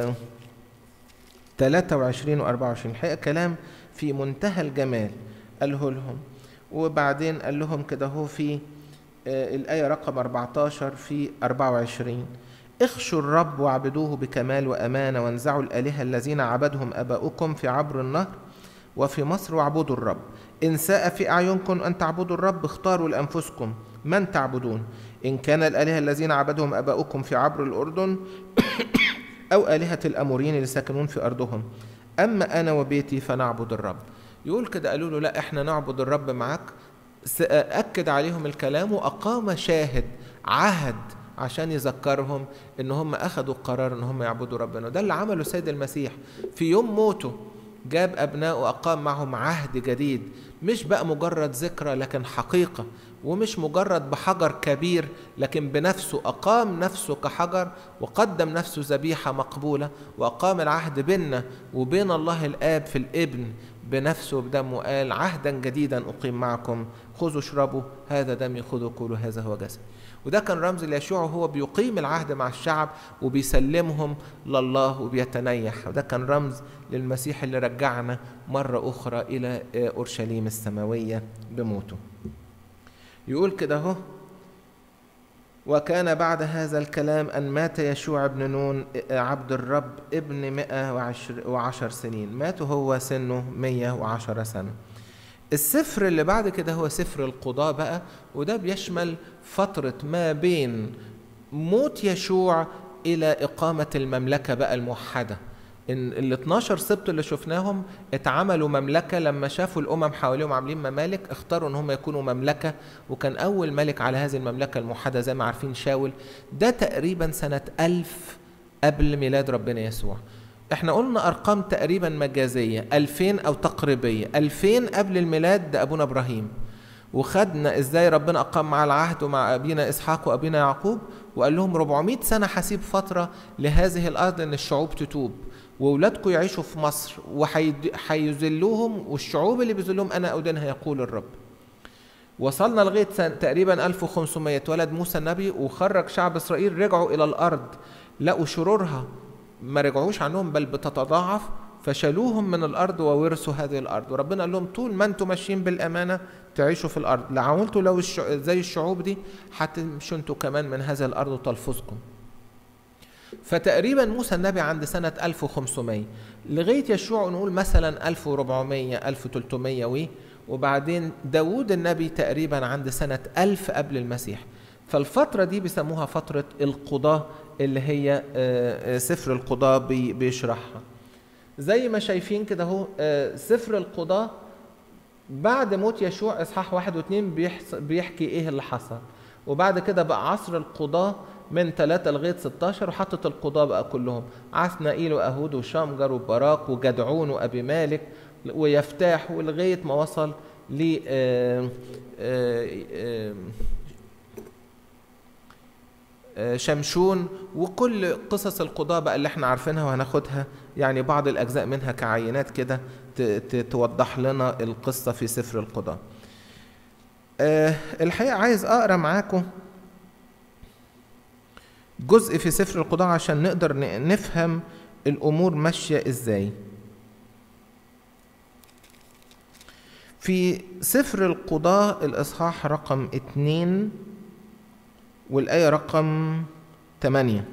23 و 24 الحقيقة كلام في منتهى الجمال قاله لهم وبعدين قال لهم كده هو في الآية رقم 14 في 24 اخشوا الرب واعبدوه بكمال وأمانة وانزعوا الآلهة الذين عبدهم أباؤكم في عبر النهر وفي مصر واعبدوا الرب إن ساء في أعينكم أن تعبدوا الرب اختاروا لأنفسكم من تعبدون إن كان الآلهة الذين عبدهم أباؤكم في عبر الأردن أو آلهة الأمورين اللي ساكنون في أرضهم أما أنا وبيتي فنعبد الرب يقول كده قالوا له لا احنا نعبد الرب معاك أكد عليهم الكلام وأقام شاهد عهد عشان يذكرهم ان هم اخذوا القرار ان هم يعبدوا ربنا ده اللي عمله السيد المسيح في يوم موته جاب ابنائه اقام معهم عهد جديد مش بقى مجرد ذكرى لكن حقيقه ومش مجرد بحجر كبير لكن بنفسه اقام نفسه كحجر وقدم نفسه ذبيحه مقبوله واقام العهد بيننا وبين الله الاب في الابن بنفسه بدمه قال عهدا جديدا اقيم معكم خذوا اشربوا هذا دمي خذوا كلوا هذا هو جسد وده كان رمز ليشوع وهو بيقيم العهد مع الشعب وبيسلمهم لله وبيتنيح وده كان رمز للمسيح اللي رجعنا مرة أخرى إلى أورشليم السماوية بموته يقول كده اهو وكان بعد هذا الكلام أن مات يشوع بن نون عبد الرب ابن مئة وعشر, وعشر سنين مات هو سنه مية وعشر سنة السفر اللي بعد كده هو سفر القضاء بقى وده بيشمل فترة ما بين موت يشوع إلى إقامة المملكة بقى الموحدة إن ال 12 سبط اللي شفناهم اتعملوا مملكة لما شافوا الأمم حواليهم عاملين ممالك اختاروا إن هم يكونوا مملكة وكان أول ملك على هذه المملكة الموحدة زي ما عارفين شاول ده تقريبا سنة ألف قبل ميلاد ربنا يسوع احنا قلنا ارقام تقريبا مجازيه 2000 او تقريبيه 2000 قبل الميلاد ده ابونا ابراهيم وخدنا ازاي ربنا اقام مع العهد ومع ابينا اسحاق وابينا يعقوب وقال لهم 400 سنه حسيب فتره لهذه الارض ان الشعوب تتوب واولادكم يعيشوا في مصر وهيذلوهم والشعوب اللي بيذلهم انا ادينها يقول الرب وصلنا لغايه تقريبا 1500 اتولد موسى النبي وخرج شعب اسرائيل رجعوا الى الارض لقوا شرورها ما رجعوش عنهم بل بتتضاعف فشالوهم من الارض وورثوا هذه الارض وربنا قال لهم طول ما انتم ماشيين بالامانه تعيشوا في الارض لو عملتوا لو الشع... زي الشعوب دي هتمشوا انتوا كمان من هذه الارض وتلفظكم فتقريبا موسى النبي عند سنة 1500 لغاية يشوع نقول مثلا 1400 1300 وي وبعدين داوود النبي تقريبا عند سنة 1000 قبل المسيح فالفترة دي بيسموها فترة القضاة اللي هي سفر القضاة بيشرحها زي ما شايفين كده اهو سفر القضاة بعد موت يشوع اصحاح واحد واثنين بيحكي ايه اللي حصل وبعد كده بقى عصر القضاة من 3 لغايه 16 وحطت القضاة بقى كلهم عثنائيل واهود وشمجر وبراق وجدعون وابي مالك ويفتاح ولغايه ما وصل ل شمشون وكل قصص القضاة بقى اللي احنا عارفينها وهناخدها يعني بعض الأجزاء منها كعينات كده توضح لنا القصة في سفر القضاة أه الحقيقة عايز أقرأ معاكم جزء في سفر القضاء عشان نقدر نفهم الأمور ماشية إزاي في سفر القضاء الإصحاح رقم اتنين والآية رقم 8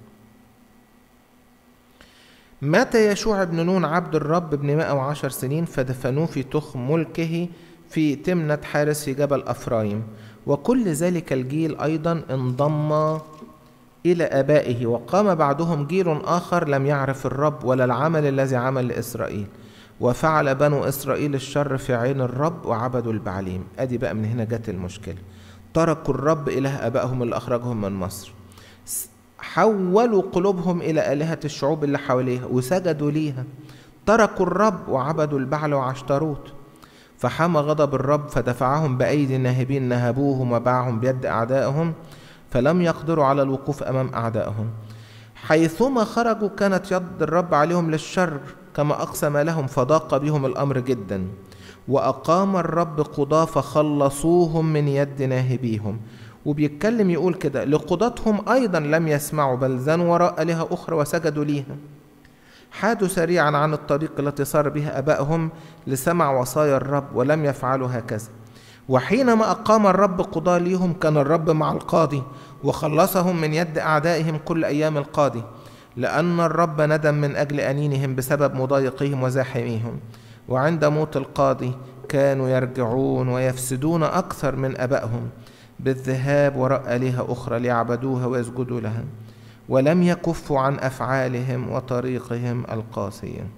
مات يشوع بن نون عبد الرب ابن 110 سنين فدفنوه في تخم ملكه في تمنة حارس في جبل أفرايم وكل ذلك الجيل أيضا انضم إلى آبائه وقام بعدهم جيل آخر لم يعرف الرب ولا العمل الذي عمل لإسرائيل وفعل بنو إسرائيل الشر في عين الرب وعبدوا البعليم أدي بقى من هنا جت المشكلة تركوا الرب إله آبائهم اللي أخرجهم من مصر حولوا قلوبهم إلى آلهة الشعوب اللي حواليها وسجدوا ليها تركوا الرب وعبدوا البعل وعشتروت فحمى غضب الرب فدفعهم بأيدي الناهبين نهبوهم وباعهم بيد أعدائهم فلم يقدروا على الوقوف أمام أعدائهم حيثما خرجوا كانت يد الرب عليهم للشر كما أقسم لهم فضاق بهم الأمر جدا وأقام الرب قضاة فخلصوهم من يد ناهبيهم وبيتكلم يقول كده لقضاتهم أيضا لم يسمعوا بل زنوا وراء آلهة أخرى وسجدوا ليها حادوا سريعا عن الطريق التي صار بها أبائهم لسمع وصايا الرب ولم يفعلوا هكذا وحينما أقام الرب قضاة ليهم كان الرب مع القاضي وخلصهم من يد أعدائهم كل أيام القاضي لأن الرب ندم من أجل أنينهم بسبب مضايقهم وزاحميهم وعند موت القاضي كانوا يرجعون ويفسدون أكثر من أبائهم بالذهاب وراء آلهة أخرى ليعبدوها ويسجدوا لها ولم يكفوا عن أفعالهم وطريقهم القاسية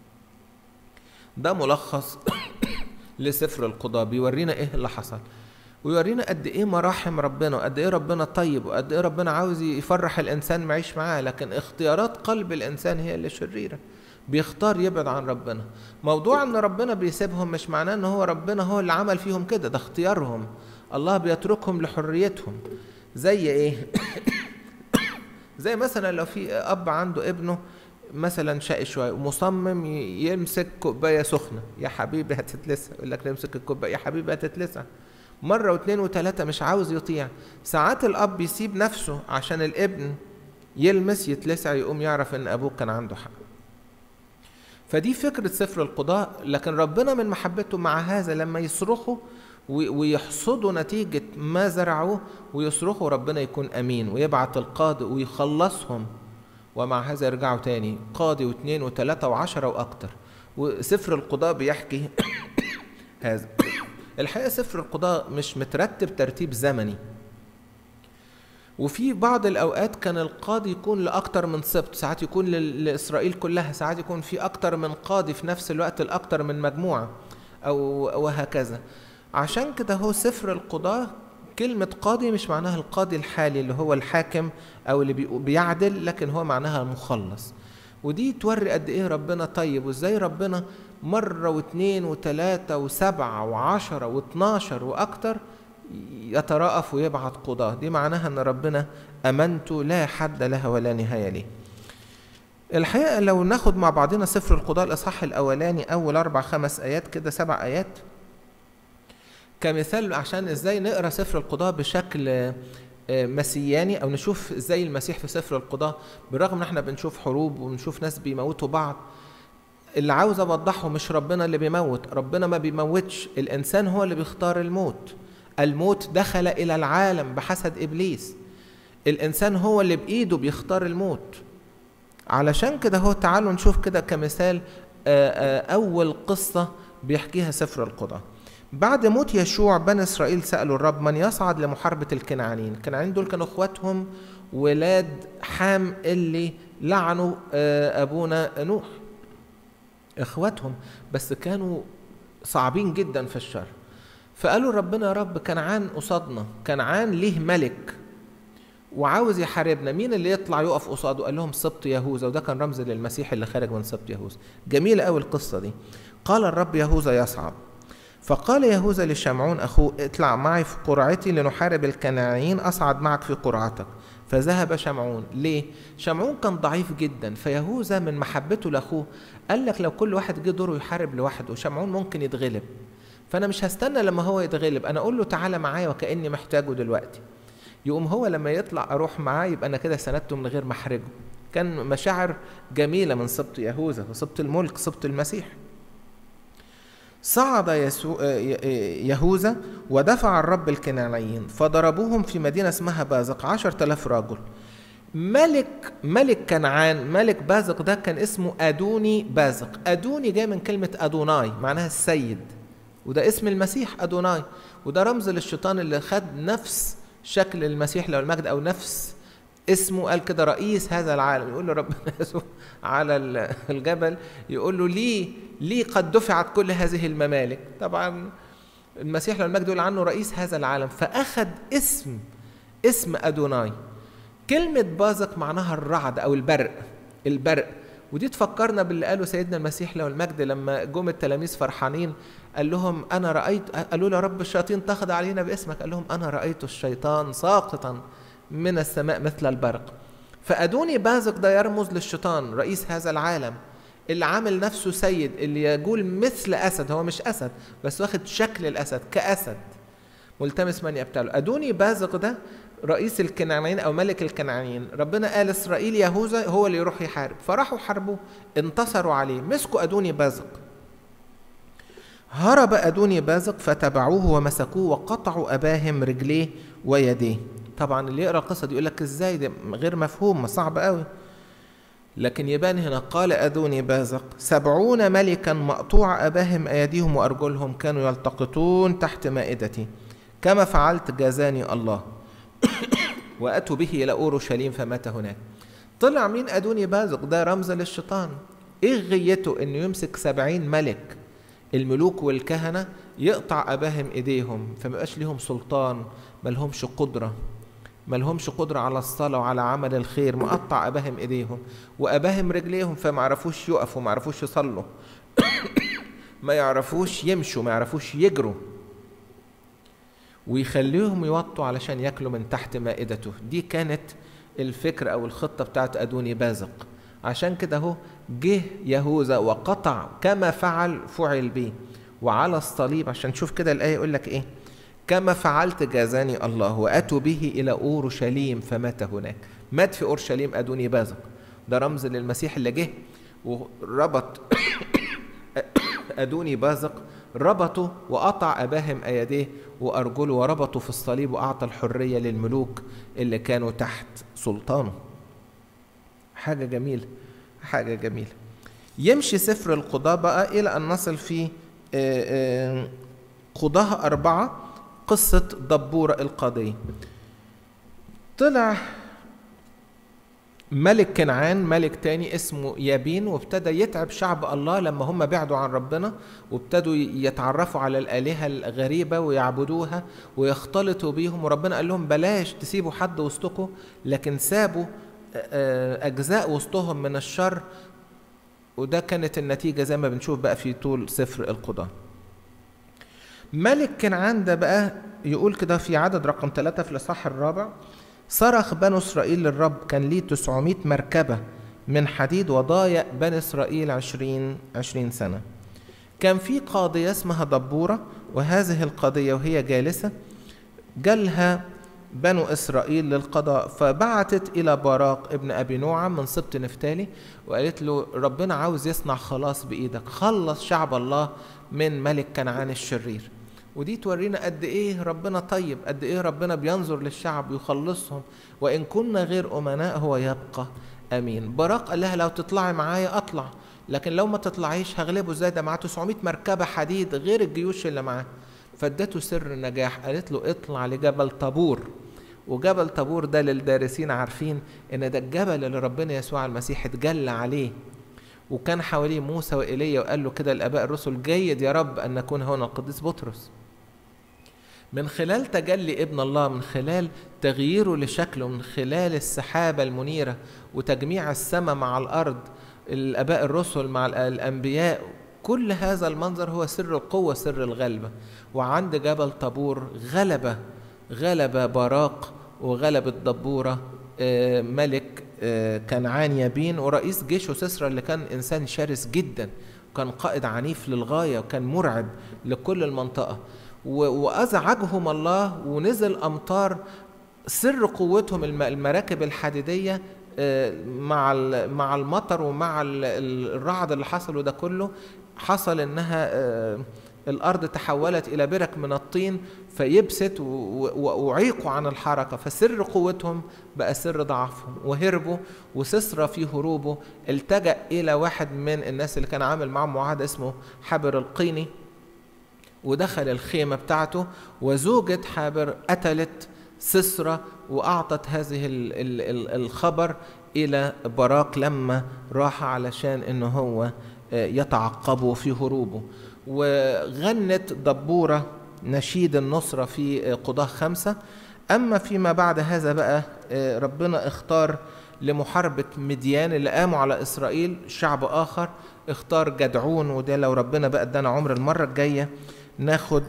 ده ملخص لسفر القضاء بيورينا ايه اللي حصل ويورينا قد ايه مراحم ربنا وقد ايه ربنا طيب وقد ايه ربنا عاوز يفرح الانسان معيش معاه لكن اختيارات قلب الانسان هي اللي شريره بيختار يبعد عن ربنا موضوع ان ربنا بيسيبهم مش معناه ان هو ربنا هو اللي عمل فيهم كده ده اختيارهم الله بيتركهم لحريتهم زي ايه زي مثلا لو في اب عنده ابنه مثلا شقي شويه ومصمم يمسك كوبايه سخنه يا حبيبي هتتلسع يقول لك نمسك الكوبايه يا حبيبي هتتلسع مرة واثنين وثلاثة مش عاوز يطيع ساعات الأب يسيب نفسه عشان الابن يلمس يتلسع يقوم يعرف إن أبوه كان عنده حق فدي فكرة سفر القضاء لكن ربنا من محبته مع هذا لما يصرخوا ويحصدوا نتيجة ما زرعوه ويصرخوا ربنا يكون أمين ويبعت القاضي ويخلصهم ومع هذا يرجعوا تاني قاضي واثنين وثلاثة وعشرة وأكتر وسفر القضاء بيحكي هذا الحقيقة سفر القضاء مش مترتب ترتيب زمني وفي بعض الأوقات كان القاضي يكون لأكتر من سبط ساعات يكون لإسرائيل كلها ساعات يكون في أكتر من قاضي في نفس الوقت لأكتر من مجموعة أو وهكذا عشان كده هو سفر القضاء كلمة قاضي مش معناها القاضي الحالي اللي هو الحاكم أو اللي بيعدل لكن هو معناها المخلص ودي توري قد إيه ربنا طيب وإزاي ربنا مرة واثنين وثلاثة وسبعة وعشرة واثناشر وأكتر يترأف ويبعت قضاة دي معناها أن ربنا أمنته لا حد لها ولا نهاية ليه الحقيقة لو ناخد مع بعضنا سفر القضاء الإصحاح الأولاني أول أربع خمس آيات كده سبع آيات كمثال عشان إزاي نقرأ سفر القضاء بشكل مسياني أو نشوف إزاي المسيح في سفر القضاء بالرغم إن إحنا بنشوف حروب وبنشوف ناس بيموتوا بعض اللي عاوز أوضحه مش ربنا اللي بيموت ربنا ما بيموتش الإنسان هو اللي بيختار الموت الموت دخل إلى العالم بحسد إبليس الإنسان هو اللي بإيده بيختار الموت علشان كده هو تعالوا نشوف كده كمثال أول قصة بيحكيها سفر القضاء بعد موت يشوع بني إسرائيل سألوا الرب من يصعد لمحاربة الكنعانيين الكنعانيين دول كانوا إخواتهم ولاد حام اللي لعنوا أبونا نوح إخواتهم بس كانوا صعبين جدا في الشر فقالوا ربنا يا رب كنعان قصادنا كنعان ليه ملك وعاوز يحاربنا مين اللي يطلع يقف قصاده قال لهم سبط يهوذا وده كان رمز للمسيح اللي خارج من سبط يهوذا جميلة قوي القصة دي قال الرب يهوذا يصعد فقال يهوذا لشمعون أخوه اطلع معي في قرعتي لنحارب الكنعانيين أصعد معك في قرعتك فذهب شمعون ليه؟ شمعون كان ضعيف جدا فيهوذا من محبته لأخوه قال لك لو كل واحد جه دوره يحارب لوحده شمعون ممكن يتغلب فانا مش هستنى لما هو يتغلب انا اقول له تعالى معايا وكاني محتاجه دلوقتي يقوم هو لما يطلع اروح معاه يبقى انا كده سندته من غير ما احرجه كان مشاعر جميله من سبط يهوذا وسبط الملك سبط المسيح صعد يسو... يهوذا ودفع الرب الكنعانيين فضربوهم في مدينة اسمها بازق عشر تلاف رجل ملك ملك كنعان ملك بازق ده كان اسمه أدوني بازق أدوني جاي من كلمة أدوناي معناها السيد وده اسم المسيح أدوناي وده رمز للشيطان اللي خد نفس شكل المسيح لو المجد أو نفس اسمه قال كده رئيس هذا العالم يقول له ربنا يسوع على الجبل يقول له ليه ليه قد دفعت كل هذه الممالك طبعا المسيح لو المجد يقول عنه رئيس هذا العالم فأخذ اسم اسم أدوناي كلمة بازق معناها الرعد أو البرق البرق ودي تفكرنا باللي قاله سيدنا المسيح له المجد لما جم التلاميذ فرحانين قال لهم انا رايت قالوا له يا رب الشياطين تاخذ علينا باسمك قال لهم انا رايت الشيطان ساقطا من السماء مثل البرق فادوني بازق ده يرمز للشيطان رئيس هذا العالم اللي عامل نفسه سيد اللي يقول مثل اسد هو مش اسد بس واخد شكل الاسد كاسد ملتمس من يبتله ادوني بازق ده رئيس الكنعانيين او ملك الكنعانيين ربنا قال اسرائيل يهوذا هو اللي يروح يحارب فراحوا حاربوا انتصروا عليه مسكوا ادوني بازق هرب ادوني بازق فتبعوه ومسكوه وقطعوا اباهم رجليه ويديه طبعا اللي يقرا القصه دي يقول لك ازاي ده غير مفهوم صعب قوي لكن يبان هنا قال أدوني بازق سبعون ملكا مقطوع أباهم أيديهم وأرجلهم كانوا يلتقطون تحت مائدتي كما فعلت جازاني الله وأتوا به إلى أورشليم فمات هناك طلع مين أدوني بازق ده رمز للشيطان إيه غيته إنه يمسك سبعين ملك الملوك والكهنة يقطع أباهم إيديهم فمبقاش ليهم سلطان ملهمش قدرة ملهمش قدرة على الصلاة وعلى عمل الخير مقطع أباهم إيديهم وأباهم رجليهم فما يعرفوش يقفوا ما يعرفوش يصلوا ما يعرفوش يمشوا ما يعرفوش يجروا ويخليهم يوطوا علشان ياكلوا من تحت مائدته دي كانت الفكرة أو الخطة بتاعت أدوني بازق عشان كده هو جه يهوذا وقطع كما فعل فعل به وعلى الصليب عشان نشوف كده الآية يقول لك إيه كما فعلت جازاني الله واتوا به الى اورشليم فمات هناك مات في اورشليم ادوني بازق ده رمز للمسيح اللي جه وربط ادوني بازق ربطوا وقطع اباهم ايديه وارجله وربطوا في الصليب واعطى الحريه للملوك اللي كانوا تحت سلطانه حاجه جميله حاجه جميله يمشي سفر القضاء بقى الى ان نصل في قضاها أربعة قصة دبورة القاضية طلع ملك كنعان ملك تاني اسمه يابين وابتدى يتعب شعب الله لما هم بعدوا عن ربنا وابتدوا يتعرفوا على الآلهة الغريبة ويعبدوها ويختلطوا بيهم وربنا قال لهم بلاش تسيبوا حد وسطكم لكن سابوا أجزاء وسطهم من الشر وده كانت النتيجة زي ما بنشوف بقى في طول سفر القضاء ملك كنعان ده بقى يقول كده في عدد رقم ثلاثة في الإصحاح الرابع صرخ بنو إسرائيل للرب كان ليه 900 مركبة من حديد وضايق بني إسرائيل عشرين, عشرين سنة كان في قاضية اسمها دبورة وهذه القضية وهي جالسة جالها بنو إسرائيل للقضاء فبعتت إلى باراق ابن أبي نوعم من سبط نفتالي وقالت له ربنا عاوز يصنع خلاص بإيدك خلص شعب الله من ملك كنعان الشرير ودي تورينا قد ايه ربنا طيب قد ايه ربنا بينظر للشعب ويخلصهم وان كنا غير امناء هو يبقى امين براق قال لها لو تطلعي معايا اطلع لكن لو ما تطلعيش هغلبه ازاي ده معاه 900 مركبه حديد غير الجيوش اللي معاه فادته سر النجاح قالت له اطلع لجبل طابور وجبل طابور ده للدارسين عارفين ان ده الجبل اللي ربنا يسوع المسيح اتجلى عليه وكان حواليه موسى وإيليا وقال له كده الآباء الرسل جيد يا رب أن نكون هنا القديس بطرس من خلال تجلي ابن الله من خلال تغييره لشكله من خلال السحابة المنيرة وتجميع السماء مع الأرض الآباء الرسل مع الأنبياء كل هذا المنظر هو سر القوة سر الغلبة وعند جبل طابور غلب غلب باراق وغلب الدبورة ملك كنعان يابين ورئيس جيشه سسرا اللي كان إنسان شرس جدا كان قائد عنيف للغاية وكان مرعب لكل المنطقة وأزعجهم الله ونزل أمطار سر قوتهم المراكب الحديدية مع مع المطر ومع الرعد اللي حصل وده كله حصل انها الارض تحولت الى برك من الطين فيبست وعيقوا عن الحركه فسر قوتهم بقى سر ضعفهم وهربوا وسسرى في هروبه التجا الى واحد من الناس اللي كان عامل معاهم معاهده اسمه حبر القيني ودخل الخيمه بتاعته وزوجة حابر قتلت سسرى واعطت هذه الخبر الى براق لما راح علشان انه هو يتعقبه في هروبه وغنت دبورة نشيد النصرة في قضاة خمسة أما فيما بعد هذا بقى ربنا اختار لمحاربة مديان اللي قاموا على إسرائيل شعب آخر اختار جدعون وده لو ربنا بقى ادانا عمر المرة الجاية ناخد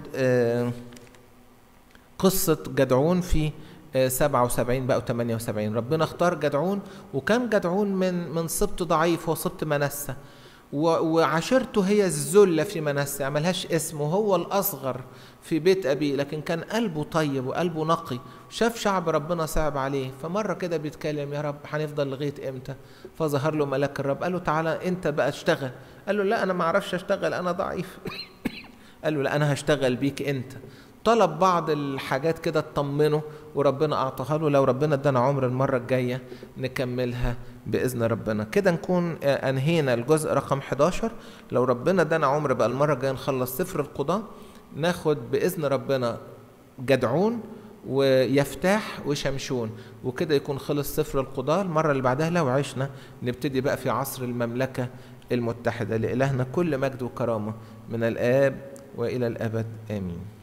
قصة جدعون في 77 بقى و78 ربنا اختار جدعون وكان جدعون من من سبط ضعيف هو سبط منسى وعشيرته هي الذلة في منسى ملهاش اسم وهو الأصغر في بيت أبيه لكن كان قلبه طيب وقلبه نقي شاف شعب ربنا صعب عليه فمرة كده بيتكلم يا رب هنفضل لغاية إمتى فظهر له ملاك الرب قال له تعالى أنت بقى اشتغل قال له لا أنا ما أعرفش أشتغل أنا ضعيف قال له لا أنا هشتغل بيك أنت طلب بعض الحاجات كده تطمنه وربنا اعطاها له لو ربنا ادانا عمر المره الجايه نكملها باذن ربنا كده نكون انهينا الجزء رقم 11 لو ربنا ادانا عمر بقى المره الجايه نخلص سفر القضاء ناخد باذن ربنا جدعون ويفتاح وشمشون وكده يكون خلص سفر القضاء المره اللي بعدها لو عشنا نبتدي بقى في عصر المملكه المتحده لالهنا كل مجد وكرامه من الاب والى الابد امين